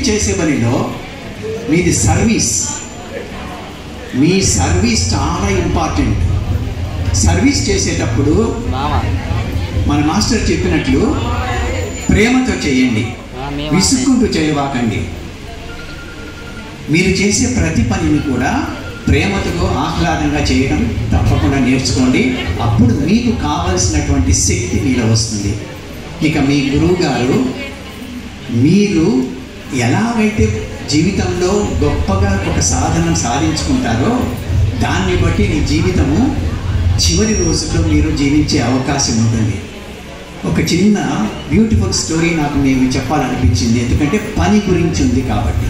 చేసే పనిలో మీది సర్వీస్ మీ సర్వీస్ చాలా ఇంపార్టెంట్ సర్వీస్ చేసేటప్పుడు మామ మన మాస్టర్ చెప్పినట్లు ప్రేమతో చేయండి ఆ, మేము విసుక్కుంటూ చేయవాకండి మీరు చేసే ప్రతి పనిని కూడా ప్రేమతో ఆహ్లాదంగా చేయడం తప్పకుండా నేర్చుకోండి అప్పుడు మీకు కావలసినటువంటి శక్తి మీలో వస్తుంది ఇక మీ గురువు గారు మీరు ఎలాగైతే జీవితంలో గొప్పగా ఒక సాధన సాధించుకుంటారో దాన్ని బట్టి మీ జీవితము చివరి రోజుల్లో మీరు జీవించే అవకాశం ఉంటుంది ఒక చిన్న బ్యూటిఫుల్ స్టోరీ నాకు నేను చెప్పాలనిపించింది ఎందుకంటే పని గురించి ఉంది కాబట్టి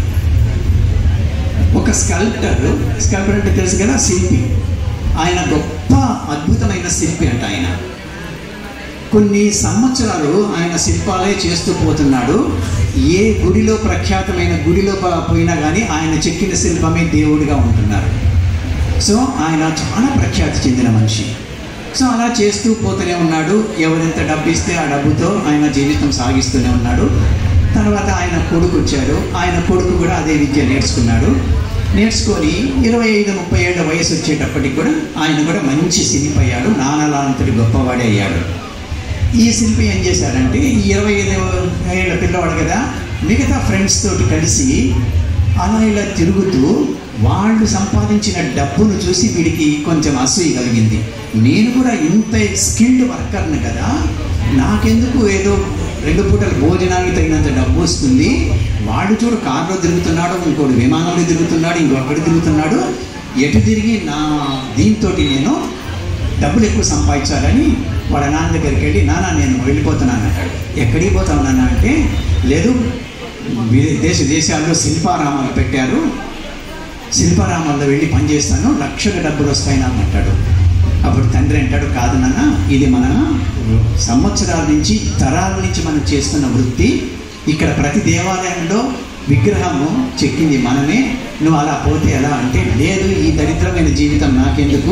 ఒక స్కల్ప్టర్ స్కల్ప్టర్ అంటే తెలుసు కదా శిల్పి ఆయన గొప్ప అద్భుతమైన శిల్పి అంట ఆయన కొన్ని సంవత్సరాలు ఆయన శిల్పాలే చేస్తూ పోతున్నాడు ఏ గుడిలో ప్రఖ్యాతమైన గుడిలో ప- పోయినా కానీ ఆయన చెక్కిన శిల్పమే దేవుడిగా ఉంటున్నారు సో ఆయన చాలా ప్రఖ్యాతి చెందిన మనిషి సో అలా చేస్తూ పోతూనే ఉన్నాడు ఎవరెంత డబ్బు ఇస్తే ఆ డబ్బుతో ఆయన జీవితం సాగిస్తూనే ఉన్నాడు తర్వాత ఆయన కొడుకు వచ్చాడు ఆయన కొడుకు కూడా అదే విద్య నేర్చుకున్నాడు నేర్చుకొని ఇరవై ఐదు ముప్పై ఏళ్ళ వయసు వచ్చేటప్పటికి కూడా ఆయన కూడా మంచి శిల్పి అయ్యాడు నానలాంతటి గొప్పవాడే అయ్యాడు ఈ శిల్పి ఏం చేశాడంటే ఈ ఇరవై ఐదు ఏళ్ళ పిల్లవాడు కదా మిగతా ఫ్రెండ్స్ తోటి కలిసి అలా ఇలా తిరుగుతూ వాళ్ళు సంపాదించిన డబ్బును చూసి వీడికి కొంచెం అసూయ కలిగింది నేను కూడా ఇంత స్కిల్డ్ వర్కర్ని కదా నాకెందుకు ఏదో రెండు పూటల భోజనానికి తగినంత డబ్బు వస్తుంది వాడు చూడు కారులో తిరుగుతున్నాడు ఇంకోటి విమానంలో తిరుగుతున్నాడు ఇంకొకటి తిరుగుతున్నాడు ఎటు తిరిగి నా దీంతో నేను డబ్బులు ఎక్కువ సంపాదించాలని వాళ్ళ నాన్న దగ్గరికి వెళ్ళి నాన్న నేను వెళ్ళిపోతున్నాను అంటాడు ఎక్కడికి పోతావు నాన్న అంటే లేదు వి- దేశ దేశాల్లో శిల్పారామాలు పెట్టారు శిల్పారామాల్లో వెళ్ళి పనిచేస్తాను లక్షల డబ్బులు వస్తాయి నాకు అంటాడు అప్పుడు తండ్రి అంటాడు కాదు నాన్న ఇది మన సంవత్సరాల నుంచి తరాల నుంచి మనం చేస్తున్న వృత్తి ఇక్కడ ప్రతి దేవాలయంలో విగ్రహము చెక్కింది మనమే నువ్వు అలా పోతే ఎలా అంటే లేదు ఈ దరిద్రమైన జీవితం నాకెందుకు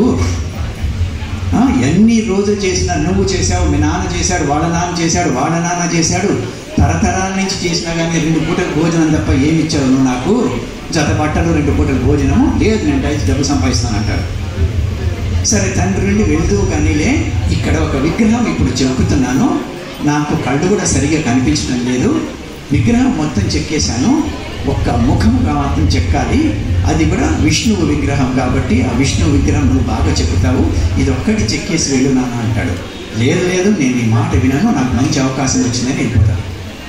ఆ, ఎన్ని రోజులు చేసినా నువ్వు చేసావు మీ నాన్న చేశాడు వాళ్ళ నాన్న చేశాడు వాళ్ళ నాన్న చేశాడు తరతరాల నుంచి చేసినా కానీ రెండు పూటల భోజనం తప్ప ఏమి ఇచ్చావు నువ్వు నాకు జత బట్టలు రెండు పూటల భోజనము లేదు నేను డైస్ డబ్బు సంపాదిస్తానంటాడు సరే తండ్రి నుండి వెళ్తూ కానీలే ఇక్కడ ఒక విగ్రహం ఇప్పుడు చెక్కుతున్నాను నాకు కళ్ళు కూడా సరిగా కనిపించడం లేదు విగ్రహం మొత్తం చెక్కేశాను ఒక్క ముఖం మాత్రం చెక్కాలి అది కూడా విష్ణువు విగ్రహం కాబట్టి ఆ విష్ణువు విగ్రహం నువ్వు బాగా చెక్కుతావు ఇది ఒక్కటి చెక్కేసి వెళ్ళు నాన్న అంటాడు లేదు లేదు నేను ఈ మాట వినను నాకు మంచి అవకాశం వచ్చిందని వెళ్ళిపోతాను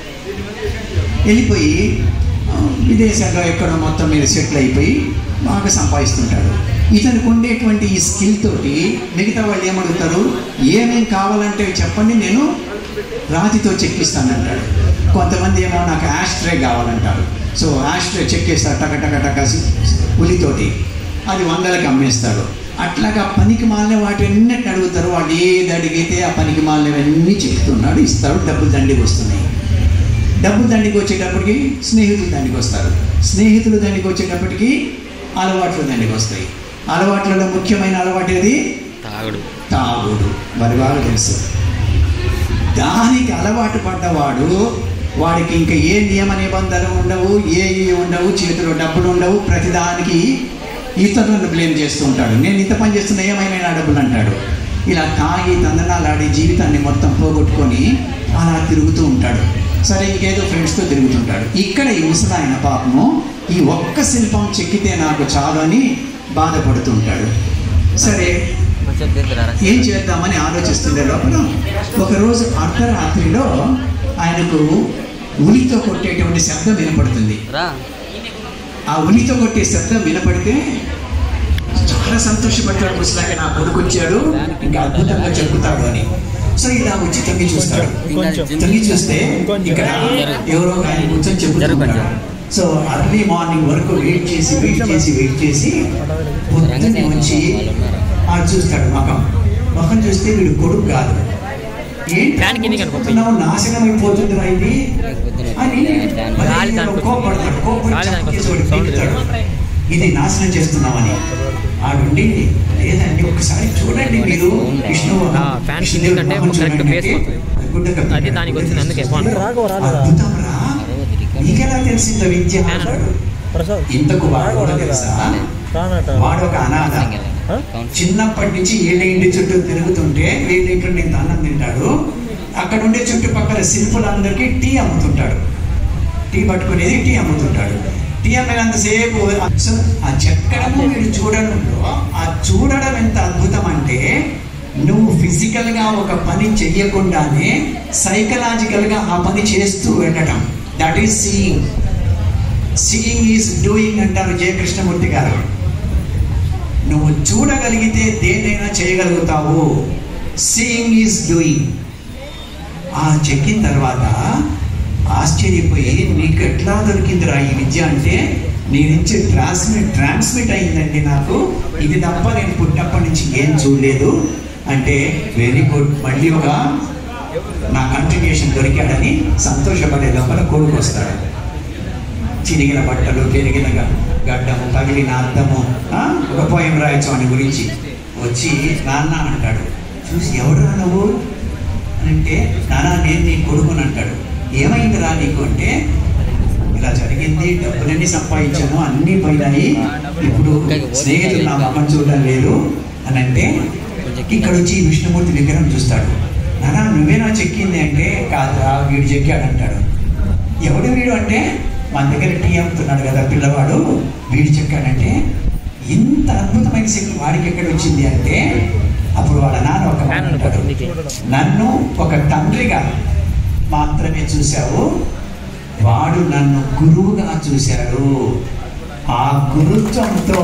వెళ్ళిపోయి ఆ, విదేశాల్లో ఎక్కడో మొత్తం మీద సెటిల్ అయిపోయి బాగా సంపాదిస్తుంటాడు ఇతనికి ఉండేటువంటి ఈ స్కిల్ తోటి మిగతా వాళ్ళు ఏమడుగుతారు ఏమేం కావాలంటే చెప్పండి నేను రాతితో చెక్కిస్తానంటాడు కొంతమంది ఏమో నాకు యాస్ట్రే కావాలంటారు సో యాస్ట్రే చెక్కేస్తారు టక టక టక ఉలితోటి అది వందలకి అమ్మేస్తాడు అట్లాగా పనికి మాలిన వాటి అన్నిటిని అడుగుతారు వాళ్ళు ఏది అడిగితే ఆ పనికి మాలినవన్నీ చెప్తున్నాడు ఇస్తాడు డబ్బులు దండికి వస్తున్నాయి డబ్బు దండికి వచ్చేటప్పటికి స్నేహితులు దండికి వస్తారు స్నేహితులు దండికి వచ్చేటప్పటికి అలవాట్లు దండికి వస్తాయి అలవాట్లలో ముఖ్యమైన అలవాటు ఏది తాగుడు తాగుడు మరి బాగా తెలుసు దానికి అలవాటు పడ్డవాడు వాడికి ఇంకా ఏ నియమ నిబంధనలు ఉండవు ఏ ఇవి ఉండవు చేతిలో డబ్బులు ఉండవు ప్రతిదానికి ఇతరులను బ్లేమ్ చేస్తూ ఉంటాడు నేను ఇంత పని చేస్తున్నా ఏమైనా నా డబ్బులు అంటాడు ఇలా తాగి తందనాలాడి జీవితాన్ని మొత్తం పోగొట్టుకొని అలా తిరుగుతూ ఉంటాడు సరే ఇంకేదో ఫ్రెండ్స్తో తిరుగుతుంటాడు ఇక్కడ ఈ ముసలాయన పాపము ఈ ఒక్క శిల్పం చెక్కితే నాకు చాలు అని బాధపడుతుంటాడు సరే కొంచెం తింటున్నారా ఏం చేద్దామని ఆలోచిస్తుండే లోపల ఒకరోజు అర్ధరాత్రిలో ఆయనకు ఉలితో కొట్టేటువంటి శబ్దం వినపడుతుంది రా ఆ ఉలితో కొట్టే శబ్దం వినపడితే చాలా సంతోషపడ్డాడు ముసలాగా నా కొడుకు వచ్చాడు ఇంకా అద్భుతంగా చెప్పుతాడు అని సో ఇలా వచ్చి తొంగి చూస్తాడు తొంగి చూస్తే ఇక్కడ ఎవరో ఒక ఆయన కూర్చొని చెప్పుకుంటాడు సో అర్లీ మార్నింగ్ వరకు వెయిట్ చేసి వెయిట్ చేసి వెయిట్ చేసి పొద్దున్నే వచ్చి ఆడు చూస్తాడు మకం మకం చూస్తే వీడు కొడుకు కాదు ఏంటి ఫ్యాన్ కిందికి అనుకో. చూస్తున్నావు? నాశనం అయిపోతుంది రా ఇది అని మళ్ళీ గాలి దానికి కోపడతాడు కోపడి గాలి దానికి చంపేసి వాడిని సౌండ్ పీకుతాడు. ఇది నాశనం చేస్తున్నామని ఆడుండి లేదండి ఒకసారి చూడండి మీరు విష్ణు ఆ, ఫ్యాన్ కింద కంటే ఒక కరెక్ట్ ఫేస్ వస్తుంది. అది దానికి వచ్చింది అందుకే ఫోన్ అద్భుతం రా నీకెలా తెలిసిందో విద్య అంటాడు ప్రసాద్ ఇంతకు వాడు కూడా తెలుసా రానట వాడు ఒక అనాథ చిన్నప్పటి నుంచి వీళ్ళ ఇంటి చుట్టూ తిరుగుతుంటే వీళ్ళ ఇంట్లో నేను అన్నం తింటాడు అక్కడ ఉండే చుట్టుపక్కల శిల్పులందరికీ టీ అమ్ముతుంటాడు టీ పట్టుకునేది టీ అమ్ముతుంటాడు టీ అమ్మినంతసేపు సో ఆ చెక్కడము వీడు చూడడంలో ఆ చూడడం ఎంత అద్భుతం అంటే నువ్వు ఫిజికల్ గా ఒక పని చెయ్యకుండానే సైకలాజికల్ గా ఆ పని చేస్తూ వెళ్ళటం that is seeing seeing is doing అంటారు జయకృష్ణమూర్తి గారు నువ్వు చూడగలిగితే దేన్నైనా చేయగలుగుతావు సీయింగ్ ఈజ్ డూయింగ్ ఆ చెక్కిన తర్వాత ఆశ్చర్యపోయి నీకు ఎట్లా దొరికిందిరా ఈ విద్య అంటే నీ నుంచి ట్రాన్స్మిట్ ట్రాన్స్మిట్ అయిందండి నాకు ఇది తప్ప నేను పుట్టినప్పటి నుంచి ఏం చూడలేదు అంటే వెరీ గుడ్ మళ్ళీ ఒక నా కంట్రిబ్యూషన్ దొరికాడని సంతోషపడే లోపల కొడుకు వస్తాడు చిరిగిన బట్టలు పెరిగిన గ- గడ్డము పగిలిన అద్దము ఆ? ఒక పోయం రాయచ్చు అని గురించి వచ్చి నాన్న అంటాడు చూసి ఎవడురా నువ్వు అని అంటే నాన్న నేను నీ కొడుకుని అంటాడు ఏమైందిరా నీకు అంటే ఇలా జరిగింది డబ్బులన్నీ సంపాదించాను అన్నీ పోయినాయి ఇప్పుడు స్నేహితులు నా ముఖం చూడడం లేదు అని అంటే ఇక్కడ వచ్చి విష్ణుమూర్తి విగ్రహం చూస్తాడు నాన్న నువ్వేనా చెక్కింది అంటే కాదురా వీడు చెక్కాడు అంటాడు ఎవడు వీడు అంటే మన దగ్గర టీ అమ్ముతున్నాడు కదా పిల్లవాడు వీడు చెక్కాడంటే ఇంత అద్భుతమైన శక్తి వాడికి ఎక్కడ వచ్చింది అంటే అప్పుడు వాళ్ళ నాన్న ఒక మాట అంటాడు, నన్ను ఒక తండ్రిగా మాత్రమే చూశావు వాడు నన్ను గురువుగా చూశాడు ఆ గురుత్వంతో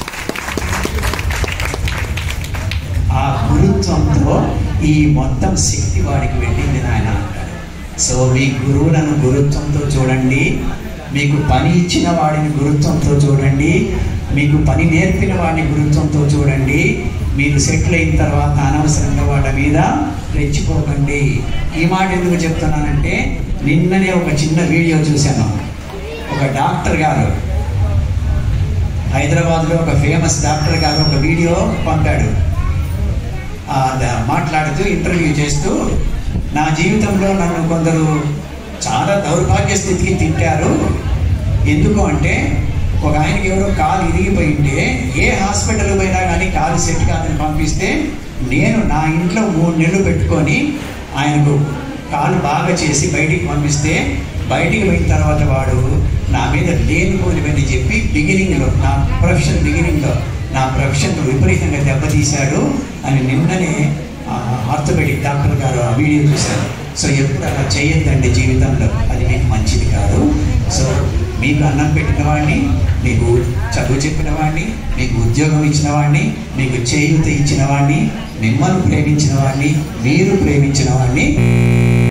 ఆ గురుత్వంతో ఈ మొత్తం శక్తి వాడికి వెళ్ళింది నాయన అంటాడు సో మీ గురువులను గురుత్వంతో చూడండి మీకు పని ఇచ్చిన వాడిని గురుత్వంతో చూడండి మీకు పని నేర్పిన వాడిని గురుత్వంతో చూడండి మీరు సెటిల్ అయిన తర్వాత అనవసరంగా వాళ్ళ మీద రెచ్చిపోకండి ఈ మాట ఎందుకు చెప్తున్నానంటే నిన్ననే ఒక చిన్న వీడియో చూశాను ఒక డాక్టర్ గారు హైదరాబాద్లో ఒక ఫేమస్ డాక్టర్ గారు ఒక వీడియో పంపాడు ఆ, ద- మాట్లాడుతూ ఇంటర్వ్యూ చేస్తూ నా జీవితంలో నన్ను కొందరు చాలా దౌర్భాగ్య స్థితికి తిట్టారు ఎందుకు అంటే ఒక ఆయనకి ఎవరో కాలు ఇరిగిపోయింటే ఏ హాస్పిటల్ పోయినా కానీ కాలు సెట్ కాదని పంపిస్తే నేను నా ఇంట్లో మూడు నెలలు పెట్టుకొని ఆయనకు కాలు బాగా చేసి బయటికి పంపిస్తే బయటికి పోయిన తర్వాత వాడు నా మీద లేనిపోనివని చెప్పి బిగినింగ్లో నా ప్రొఫెషన్ బిగినింగ్లో నా ప్రొఫెషన్ విపరీతంగా దెబ్బతీశాడు అని నిన్ననే ఆర్థోపెడిక్ డాక్టర్ గారు ఆ వీడియో చూశారు సో ఎప్పుడు అలా చేయొద్దండి జీవితంలో అది మీకు మంచిది కాదు సో మీకు అన్నం పెట్టిన వాడిని మీకు చదువు చెప్పిన వాడిని మీకు ఉద్యోగం ఇచ్చిన వాడిని మీకు చేయూత ఇచ్చిన వాడిని మిమ్మల్ని ప్రేమించిన వాడిని మీరు ప్రేమించిన వాడిని